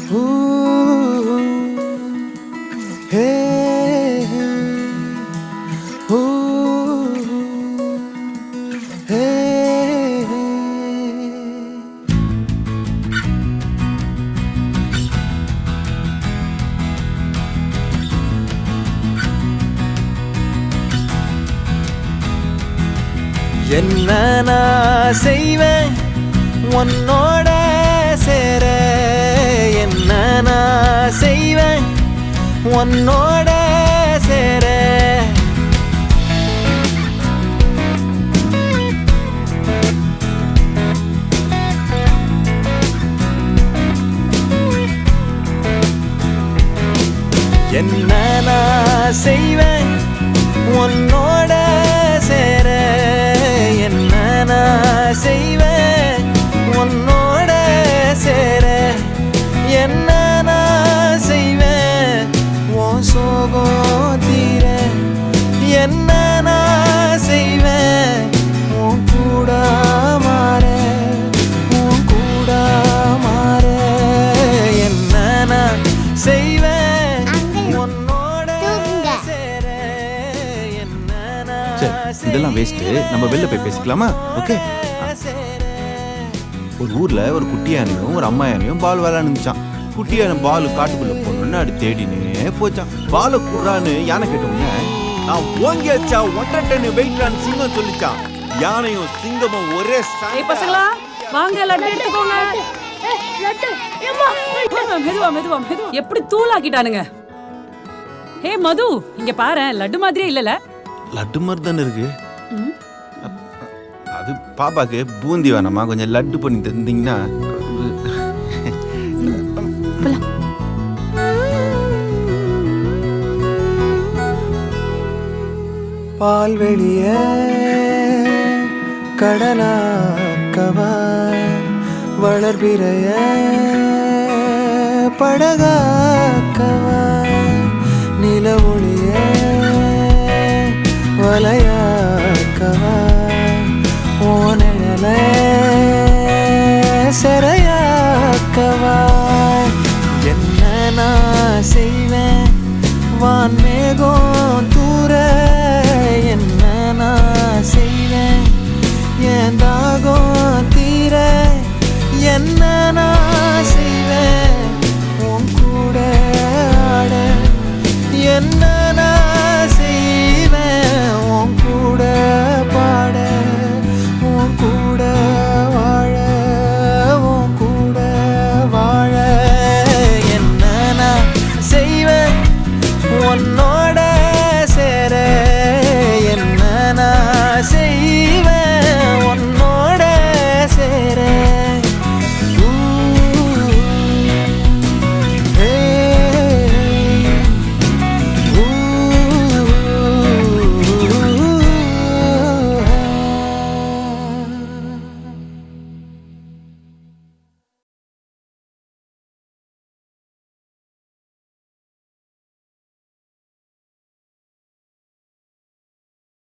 Ooh, hey, ooh, hey. என்ன நான் செய்வேன் உன்னோட சேர என்ன நான் செய்வேன் உன்னோட சேர என்ன நான் செய்வேன் உன்னோட சேர என்ன நான் செய்வேன் உன்னோட சேர என்ன நான் செய்வேன் உன் சோகம் தீர என்ன நான் செய்வேன் உன் கூட மாற உன் கூட மாற என்ன நான் செய்வேன் அங்கிள், உன்னோட தூங்குங்க. சேர என்ன நான் சரி இதெல்லாம் வேஸ்ட்டு நம்ம வெளில போய் பேசிக்கலாமா ஓகே ஒரு ஊர்ல ஒரு குட்டி யானையும் ஒரு அம்மா யானையும் பால் விளையாண்டுச்சான் குட்டி யானை பால் காட்டுக்குள்ள போனோன்னு அது தேடினே போச்சான் பாலை குர்றான்னு யானை கேட்ட உடனே நான் ஓங்கியாச்சா ஒன்றரை டன் வெயிட்லான்னு சிங்கம் சொல்லிச்சான் யானையும் சிங்கமும் ஒரே ஏய் பசங்களா வாங்க லட்டு எடுத்துக்கோங்க வாங்க, மெதுவா மெதுவா மெதுவா எப்படி தூளாக்கிட்டானுங்க ஹே மது இங்க பாரு லட்டு மாதிரியே இல்லல லட்டு மாதிரி தானே இருக்கு அது பாப்பாக்கு பூந்தி வேணாமா கொஞ்சம் லட்டு பண்ணி தந்தீங்கன்னா பால் வெளிய கடலாக்கவா வளர்பிறைய படகாக்கவா